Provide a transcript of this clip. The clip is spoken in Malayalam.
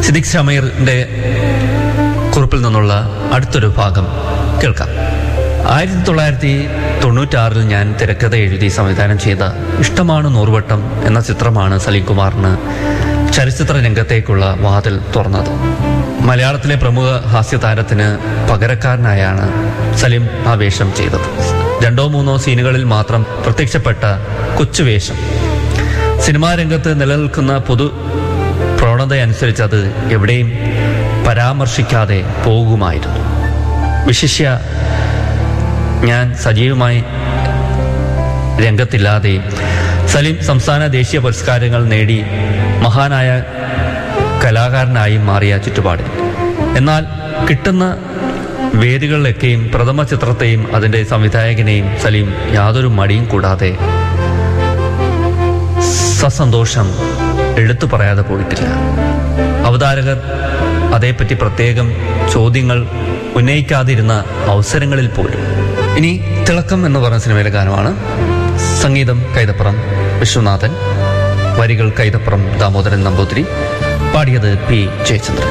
സിദിഖ് ഷമീറിന്റെ കുറിപ്പിൽ നിന്നുള്ള അടുത്തൊരു ഭാഗം കേൾക്കാം ആയിരത്തി തൊള്ളായിരത്തി തൊണ്ണൂറ്റാറിൽ ഞാൻ തിരക്കഥ എഴുതി സംവിധാനം ചെയ്ത ഇഷ്ടമാണ് നൂറുവട്ടം എന്ന ചിത്രമാണ് സലീം കുമാറിന് ചലച്ചിത്ര രംഗത്തേക്കുള്ള വാതിൽ തുറന്നത് മലയാളത്തിലെ പ്രമുഖ ഹാസ്യതാരത്തിന് പകരക്കാരനായാണ് സലീം ആ വേഷം ചെയ്തത് രണ്ടോ മൂന്നോ സീനുകളിൽ മാത്രം പ്രത്യക്ഷപ്പെട്ട കൊച്ചുവേഷം സിനിമാ രംഗത്ത് നിലനിൽക്കുന്ന പൊതു പ്രവണതയനുസരിച്ച് അത് എവിടെയും പരാമർശിക്കാതെ പോകുമായിരുന്നു വിശിഷ്യ ഞാൻ സജീവമായി രംഗത്തില്ലാതെയും സലീം സംസ്ഥാന ദേശീയ പുരസ്കാരങ്ങൾ നേടി മഹാനായ കലാകാരനായി മാറിയ ചുറ്റുപാടിൽ എന്നാൽ കിട്ടുന്ന വേദികളിലൊക്കെയും പ്രഥമ ചിത്രത്തെയും അതിൻ്റെ സംവിധായകനെയും സലീം യാതൊരു മടിയും കൂടാതെ സസന്തോഷം എടുത്തു പറയാതെ പോയിട്ടില്ല അവതാരകർ അതേപ്പറ്റി പ്രത്യേകം ചോദ്യങ്ങൾ ഉന്നയിക്കാതിരുന്ന അവസരങ്ങളിൽ പോലും ഇനി തിളക്കം എന്ന് പറഞ്ഞ സിനിമയിലെ ഗാനമാണ് സംഗീതം കൈതപ്പുറം വിശ്വനാഥൻ വരികൾ കൈതപ്പുറം ദാമോദരൻ നമ്പൂതിരി പാടിയത് പി ജയചന്ദ്രൻ